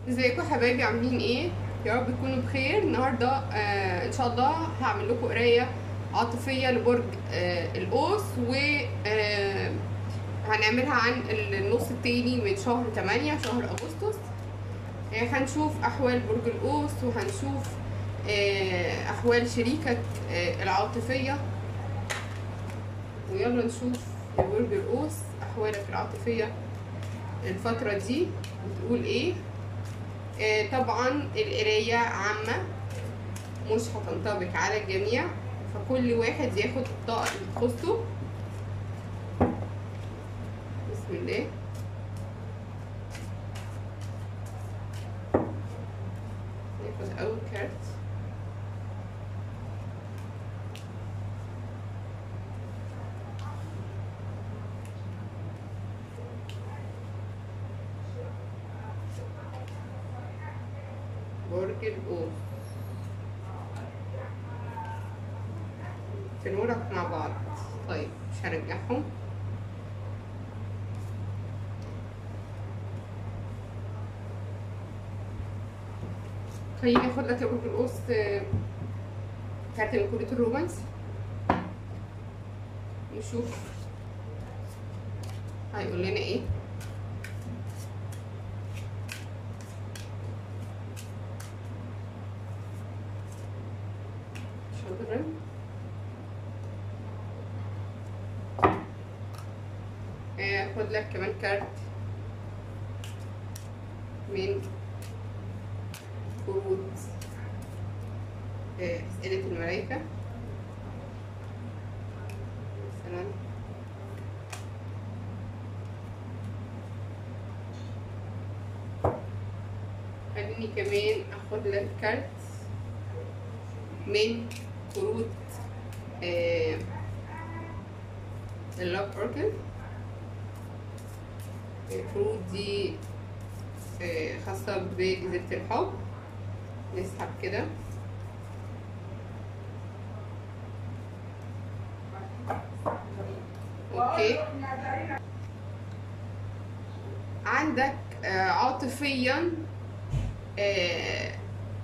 ازيكم حبايبي عاملين ايه يا رب تكونوا بخير النهارده آه ان شاء الله هعمل لكم قرايه عاطفيه لبرج آه القوس و آه هنعملها عن النص التاني من شهر 8 شهر اغسطس آه هنشوف احوال برج القوس وهنشوف آه احوال شريكك آه العاطفيه ويلا نشوف يا برج القوس احوالك العاطفيه الفتره دي بتقول ايه آه، طبعا القراية عامة مش هتنطبق على الجميع فكل واحد ياخد الطاقة اللي تخصه بسم الله ناخد أول كارت برج القوس تنورك مع بعض طيب مش هرجعهم خليني اخد لك يا برج القوس آه، كارت من كرة الرومانس نشوف هيقول لنا ايه شكرا اخد لك كمان كارت من كروت آه، أسئلة الملايكة مثلا خليني كمان اخد لك كارت من كروت آه اللاف اوركل الكروت دي آه خاصة بجزيرة الحب نسحب كده اوكي عندك آه عاطفيا آه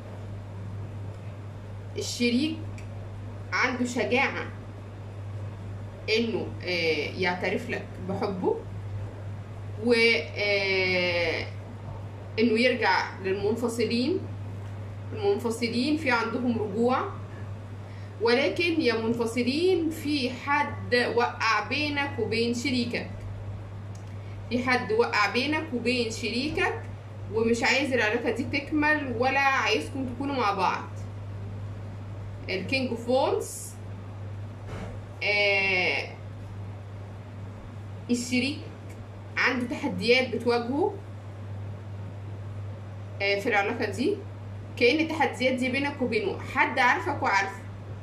الشريك عنده شجاعة انه آه يعترف لك بحبه و آه انه يرجع للمنفصلين المنفصلين في عندهم رجوع ولكن يا منفصلين في حد وقع بينك وبين شريكك في حد وقع بينك وبين شريكك ومش عايز العلاقة دي تكمل ولا عايزكم تكونوا مع بعض الكينج اوف وونز آه الشريك عنده تحديات بتواجهه آه في العلاقة دي كأن التحديات دي بينك وبينه حد عارفك وعارفه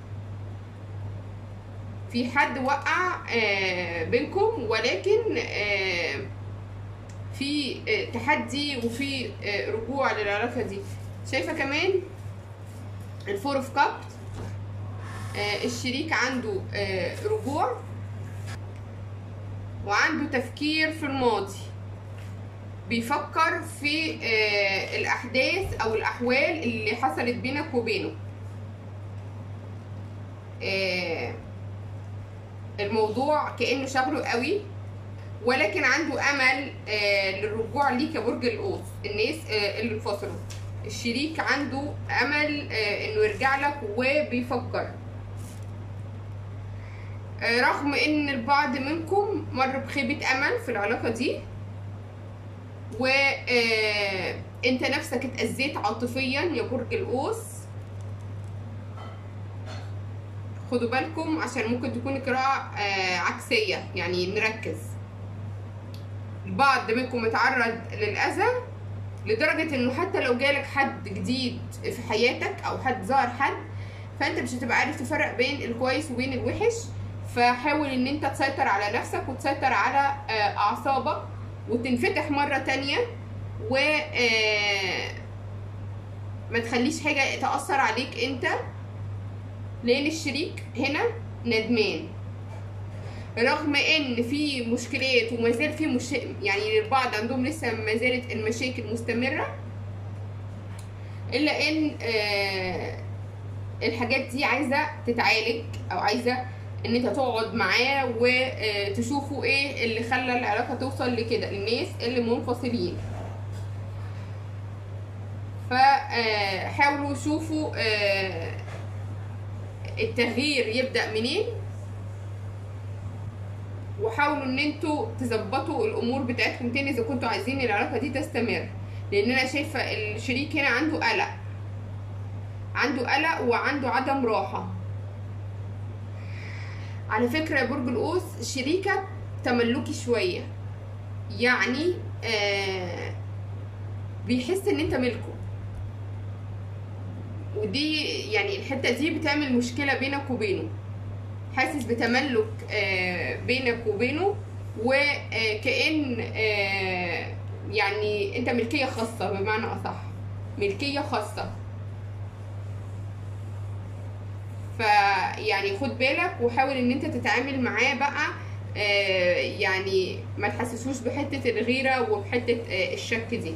في حد وقع آه بينكم ولكن آه في آه تحدي وفي آه رجوع للعلاقة دي شايفة كمان الفور اوف كاب آه الشريك عنده آه رجوع وعنده تفكير في الماضي بيفكر في آه الأحداث أو الأحوال اللي حصلت بينك وبينه آه الموضوع كأنه شغله قوي ولكن عنده أمل آه للرجوع ليك يا برج القوس الناس آه اللي انفصلوا الشريك عنده أمل آه إنه يرجع لك وبيفكر آه رغم إن البعض منكم مر بخيبة أمل في العلاقة دي و آه انت نفسك اتأذيت عاطفيا يا برج القوس خدوا بالكم عشان ممكن تكون قراءة آه عكسية يعني نركز البعض منكم اتعرض للأذى لدرجة انه حتى لو جالك حد جديد في حياتك او حد ظهر حد فانت مش هتبقى عارف تفرق بين الكويس وبين الوحش فحاول ان انت تسيطر على نفسك وتسيطر على آه اعصابك وتنفتح مرة تانية و ما تخليش حاجة تأثر عليك انت لان الشريك هنا ندمان رغم ان في مشكلات وما زال في مش... يعني البعض عندهم لسه ما زالت المشاكل مستمره الا ان آه الحاجات دي عايزه تتعالج او عايزه ان انت تقعد معاه وتشوفوا ايه اللي خلى العلاقه توصل لكده الناس اللي منفصلين فحاولوا شوفوا آه، التغيير يبدا منين وحاولوا ان انتوا تظبطوا الامور بتاعتكم تاني اذا كنتوا عايزين العلاقه دي تستمر لان انا شايفه الشريك هنا عنده قلق عنده قلق وعنده عدم راحه على فكره يا برج القوس شريكك تملكي شويه يعني آه بيحس ان انت ملكه ودي يعني الحته دي بتعمل مشكله بينك وبينه حاسس بتملك آه بينك وبينه وكأن آه يعني انت ملكيه خاصه بمعنى اصح ملكيه خاصه فيعني خد بالك وحاول ان انت تتعامل معاه بقى آه يعني ما تحسسوش بحته الغيره وبحته آه الشك دي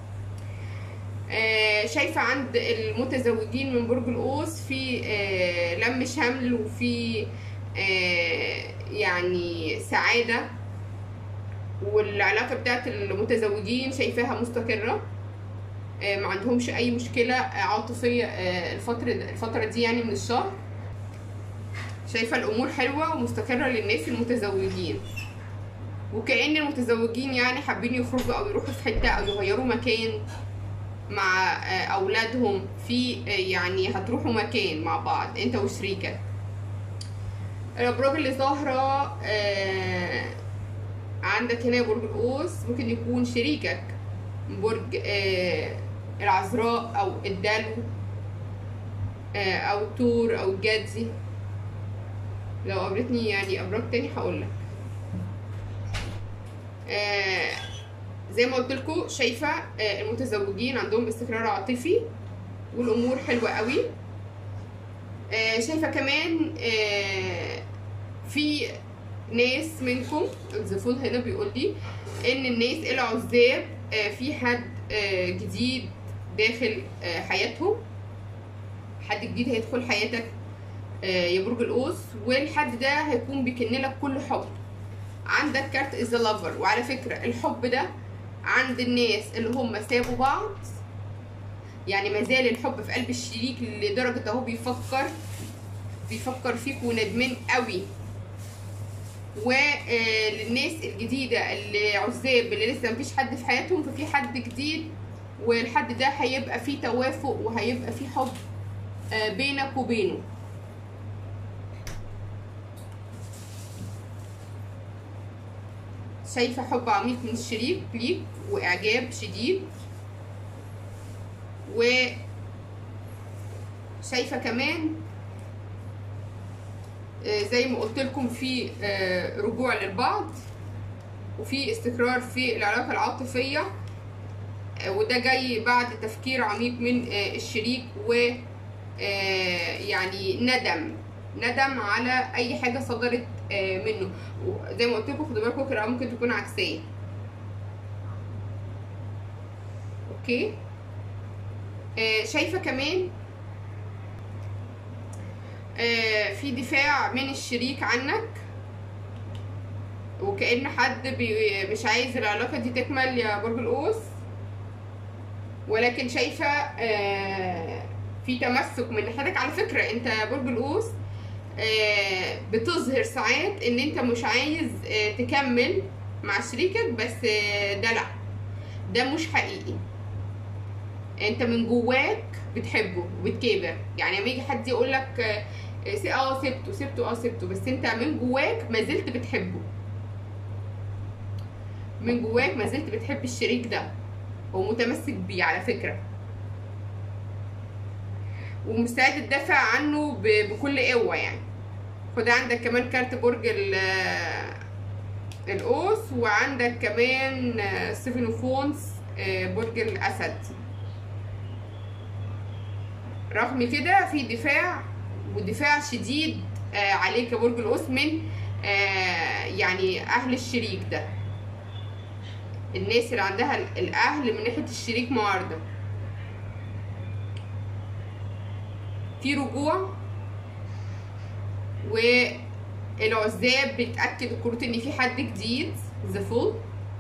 آه شايفه عند المتزوجين من برج القوس في آه لم شمل وفي آه يعني سعاده والعلاقه بتاعت المتزوجين شايفاها مستقره آه ما عندهمش اي مشكله عاطفيه آه الفتره الفتره دي يعني من الشهر شايفه الامور حلوه ومستقره للناس المتزوجين وكأن المتزوجين يعني حابين يخرجوا او يروحوا في حته او يغيروا مكان مع اولادهم في يعني هتروحوا مكان مع بعض انت وشريكك الابراج اللي ظاهره عندك هنا برج القوس ممكن يكون شريكك برج العذراء او الدلو او التور او الجدي لو قابلتني يعني ابراج تاني هقولك آه زي ما قلت لكم شايفه آه المتزوجين عندهم استقرار عاطفي والامور حلوه قوي آه شايفه كمان آه في ناس منكم الزفون هنا بيقول لي ان الناس العزاب آه في حد آه جديد داخل آه حياتهم حد جديد هيدخل حياتك يا برج القوس والحد ده هيكون بيكن لك كل حب عندك كارت از لافر وعلى فكره الحب ده عند الناس اللي هم سابوا بعض يعني ما زال الحب في قلب الشريك لدرجه اهو بيفكر بيفكر فيك وندمان قوي وللناس الجديده اللي عزاب اللي لسه مفيش حد في حياتهم ففي حد جديد والحد ده هيبقى فيه توافق وهيبقى فيه حب بينك وبينه شايفة حب عميق من الشريك ليك وإعجاب شديد و شايفة كمان زي ما قلت لكم في رجوع للبعض وفي استقرار في العلاقة العاطفية وده جاي بعد تفكير عميق من الشريك و يعني ندم ندم على اي حاجه صدرت منه زي ما قلت لكم خدوا بالكم القراءه ممكن تكون عكسيه اوكي شايفه كمان في دفاع من الشريك عنك وكأن حد بي مش عايز العلاقة دي تكمل يا برج القوس ولكن شايفة في تمسك من ناحيتك على فكرة انت برج القوس بتظهر ساعات ان انت مش عايز تكمل مع شريكك بس ده لا ده مش حقيقي انت من جواك بتحبه وبتكابر يعني لما يجي حد يقول لك اه سبته سبته اه سبته بس انت من جواك ما زلت بتحبه من جواك ما زلت بتحب الشريك ده ومتمسك بيه على فكره ومستعد تدافع عنه بكل قوه يعني خد عندك كمان كارت برج القوس وعندك كمان سيفن اوف وونز برج الاسد رغم كده في دفاع ودفاع شديد عليك يا برج القوس من يعني اهل الشريك ده الناس اللي عندها الاهل من ناحيه الشريك معارضه في رجوع والعزاب بتاكد الكروت ان في حد جديد ذا فول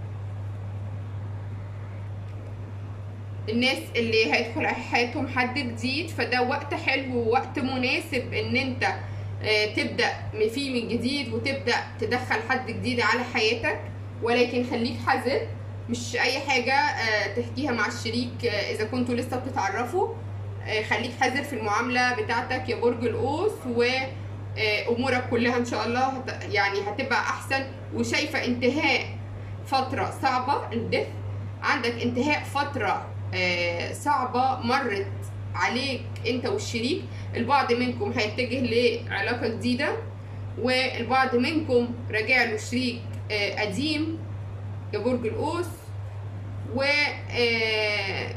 الناس اللي هيدخل حياتهم حد جديد فده وقت حلو ووقت مناسب ان انت آه، تبدا فيه من جديد وتبدا تدخل حد جديد على حياتك ولكن خليك حذر مش اي حاجه آه، تحكيها مع الشريك آه، اذا كنتوا لسه بتتعرفوا آه، خليك حذر في المعامله بتاعتك يا برج القوس وامورك كلها ان شاء الله هت- يعني هتبقى احسن وشايفه انتهاء فتره صعبه الدث عندك انتهاء فتره آه، صعبه مرت عليك انت والشريك البعض منكم هيتجه لعلاقه جديده والبعض منكم راجع له شريك آه، قديم يا برج القوس و آه،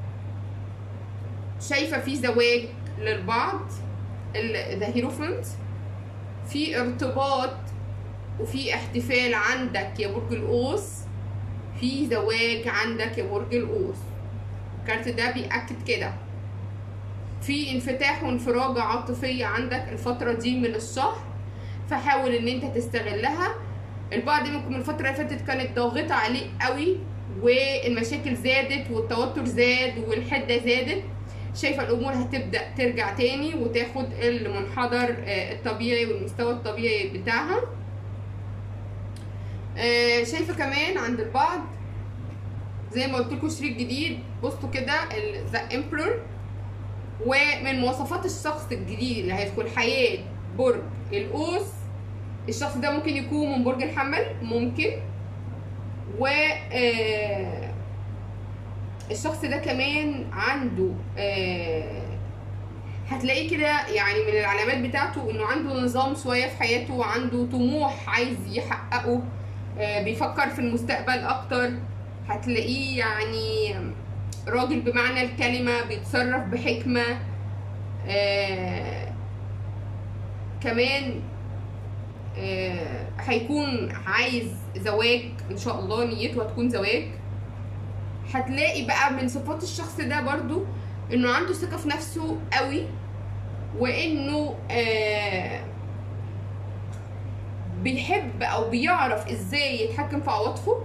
شايفه في زواج للبعض ذا هيروفنت في ارتباط وفي احتفال عندك يا برج القوس في زواج عندك يا برج القوس الكارت ده بيأكد كده في انفتاح وانفراجة عاطفية عندك الفترة دي من الشهر فحاول ان انت تستغلها البعض منكم الفترة اللي فاتت كانت ضاغطة عليه قوي والمشاكل زادت والتوتر زاد والحدة زادت شايفة الأمور هتبدأ ترجع تاني وتاخد المنحدر آه، الطبيعي والمستوى الطبيعي بتاعها آه، شايفة كمان عند البعض زي ما قلت لكم شريك جديد بصوا كده ذا امبرور ومن مواصفات الشخص الجديد اللي هيدخل حياة برج القوس الشخص ده ممكن يكون من برج الحمل ممكن و آه، الشخص ده كمان عنده آه، هتلاقيه كده يعني من العلامات بتاعته انه عنده نظام شويه في حياته وعنده طموح عايز يحققه آه، بيفكر في المستقبل اكتر هتلاقيه يعني راجل بمعنى الكلمه بيتصرف بحكمه آه، كمان آه، هيكون عايز زواج ان شاء الله نيته هتكون زواج هتلاقي بقى من صفات الشخص ده برضو انه عنده ثقة في نفسه قوي وانه آه بيحب او بيعرف ازاي يتحكم في عواطفه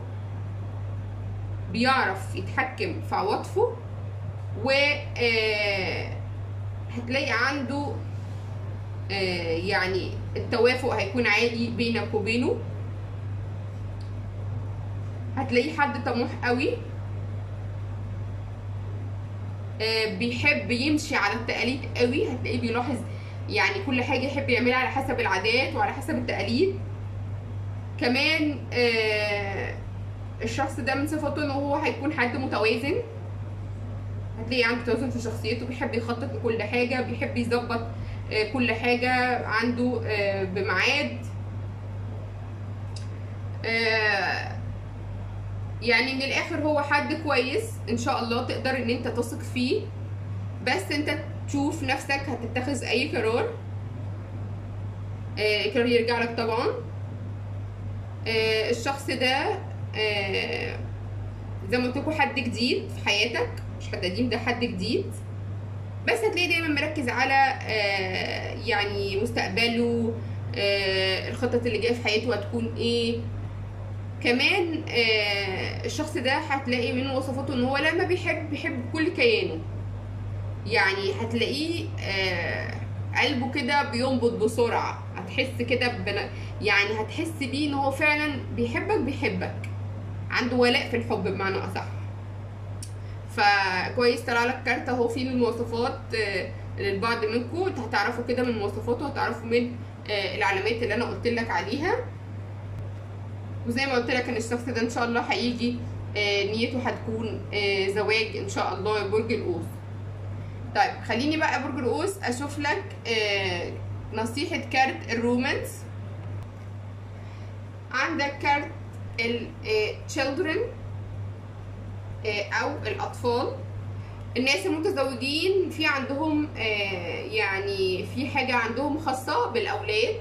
بيعرف يتحكم في عواطفه و آه هتلاقي عنده آه يعني التوافق هيكون عالي بينك وبينه هتلاقيه حد طموح قوي آه، بيحب يمشي على التقاليد قوي هتلاقيه بيلاحظ يعني كل حاجه يحب يعملها على حسب العادات وعلى حسب التقاليد كمان آه، الشخص ده من صفاته ان هو هيكون حد متوازن هتلاقي عنده توازن في شخصيته بيحب يخطط لكل حاجه بيحب يظبط آه، كل حاجه عنده آه، بميعاد آه، يعني من الاخر هو حد كويس ان شاء الله تقدر ان انت تثق فيه بس انت تشوف نفسك هتتخذ اي قرار آه، القرار يرجع لك طبعا آه، الشخص ده آه، زي ما قلت لكم حد جديد في حياتك مش حد قديم ده حد جديد بس هتلاقيه دايما مركز على آه، يعني مستقبله آه، الخطط اللي جايه في حياته هتكون ايه كمان آه، الشخص ده هتلاقي من وصفاته ان هو لما بيحب بيحب كل كيانه يعني هتلاقيه آه، قلبه كده بينبض بسرعة هتحس كده بن... يعني هتحس بيه ان هو فعلا بيحبك بيحبك عنده ولاء في الحب بمعنى اصح فكويس طلع لك كارت اهو فيه المواصفات آه، للبعض منكم انت هتعرفوا كده من مواصفاته هتعرفوا من آه، العلامات اللي انا قلت لك عليها وزي ما قلت لك ان الشخص ده ان شاء الله هيجي آه، نيته هتكون آه، زواج ان شاء الله يا برج القوس طيب خليني بقى يا برج القوس اشوف لك آه، نصيحة كارت الرومانس عندك كارت ال آه، children آه، او الاطفال الناس المتزوجين في عندهم آه، يعني في حاجة عندهم خاصة بالاولاد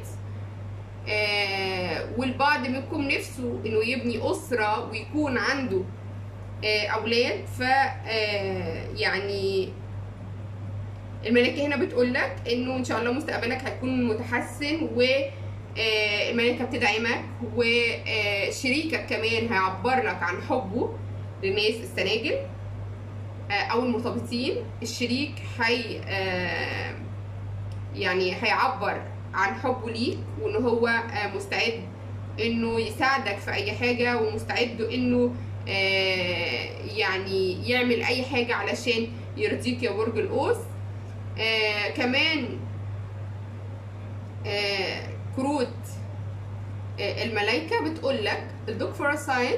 آه، والبعض منكم نفسه انه يبني اسره ويكون عنده آه، اولاد ف آه، يعني الملائكه هنا بتقول لك انه ان شاء الله مستقبلك هيكون متحسن و آه، الملائكه بتدعمك وشريكك كمان هيعبر لك عن حبه للناس السناجل آه، او المرتبطين الشريك هي آه، يعني هيعبر عن حبه ليك وان هو آه، مستعد انه يساعدك في اي حاجه ومستعد انه آه، يعني يعمل اي حاجه علشان يرضيك يا برج القوس آه، كمان آه، كروت آه، الملايكه بتقول لك الدوك فور ساين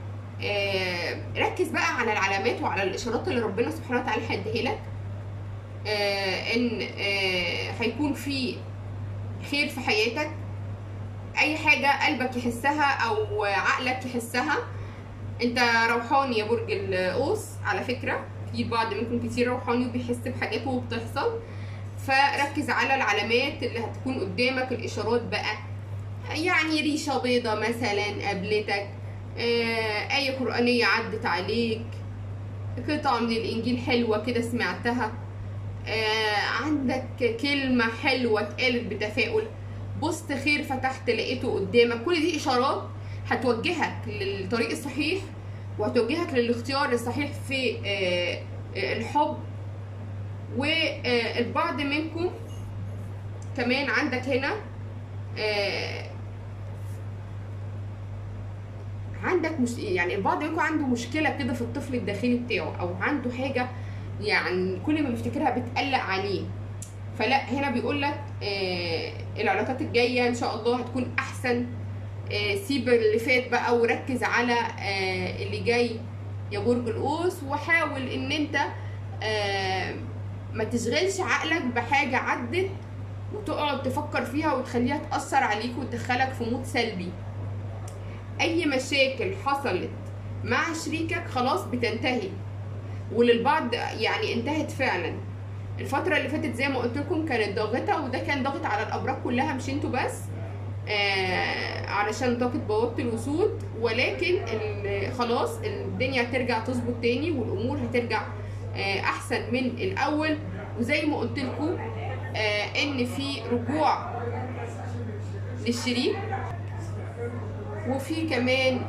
ركز بقى على العلامات وعلى الاشارات اللي ربنا سبحانه وتعالى هيديها لك آه، ان آه، هيكون في خير في حياتك اي حاجه قلبك يحسها او عقلك يحسها انت روحاني يا برج القوس على فكره في بعض منكم كتير روحاني وبيحس بحاجات وبتحصل فركز على العلامات اللي هتكون قدامك الاشارات بقى يعني ريشه بيضه مثلا قابلتك آه، آية قرآنية عدت عليك قطعة من الإنجيل حلوة كده سمعتها آه، عندك كلمة حلوة اتقالت بتفاؤل بوست خير فتحت لقيته قدامك كل دي إشارات هتوجهك للطريق الصحيح وهتوجهك للاختيار الصحيح في آه، آه، الحب والبعض منكم كمان عندك هنا آه، عندك مش يعني البعض منكم عنده مشكله كده في الطفل الداخلي بتاعه او عنده حاجه يعني كل ما بيفتكرها بتقلق عليه فلا هنا بيقول لك آه العلاقات الجايه ان شاء الله هتكون احسن آه سيب اللي فات بقى وركز على آه اللي جاي يا برج القوس وحاول ان انت آه ما تشغلش عقلك بحاجه عدت وتقعد تفكر فيها وتخليها تاثر عليك وتدخلك في مود سلبي اي مشاكل حصلت مع شريكك خلاص بتنتهي وللبعض يعني انتهت فعلا الفترة اللي فاتت زي ما قلت لكم كانت ضاغطة وده كان ضاغط على الأبراج كلها مش انتوا بس آه علشان طاقة بوابة الوسود ولكن ال- خلاص الدنيا هترجع تظبط تاني والأمور هترجع آه أحسن من الأول وزي ما قلت لكم آه إن في رجوع للشريك وفي كمان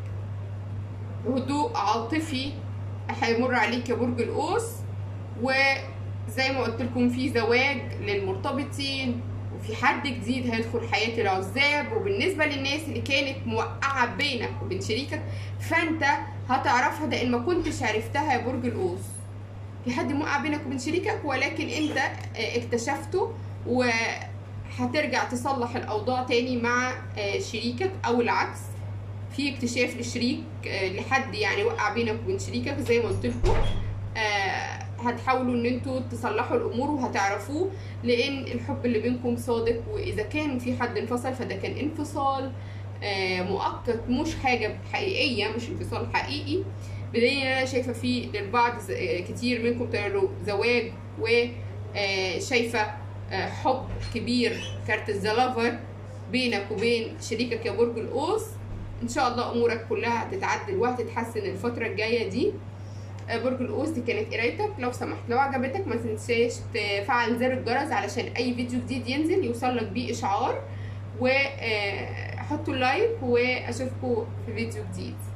هدوء عاطفي هيمر عليك يا برج القوس وزي ما قلت لكم في زواج للمرتبطين وفي حد جديد هيدخل حياة العزاب وبالنسبة للناس اللي كانت موقعة بينك وبين شريكك فانت هتعرفها ده ان ما كنتش عرفتها يا برج القوس في حد موقع بينك وبين شريكك ولكن انت آه، اكتشفته وهترجع تصلح الاوضاع تاني مع آه، شريكك او العكس في اكتشاف للشريك آه، لحد يعني وقع بينك وبين شريكك زي ما قلت لكم آه، هتحاولوا ان انتوا تصلحوا الامور وهتعرفوه لان الحب اللي بينكم صادق واذا كان في حد انفصل فده كان انفصال آه، مؤقت مش حاجه حقيقيه مش انفصال حقيقي بدليل ان انا شايفه فيه للبعض ز- آه، كتير منكم طلعوا زواج وشايفه حب كبير كارت الزلافر بينك وبين شريكك يا برج القوس ان شاء الله امورك كلها هتتعدل وهتتحسن الفتره الجايه دي آه، برج القوس دي كانت قرايتك لو سمحت لو عجبتك ما تنساش تفعل زر الجرس علشان اي فيديو جديد ينزل يوصلك بيه اشعار وحطوا لايك واشوفكم في فيديو جديد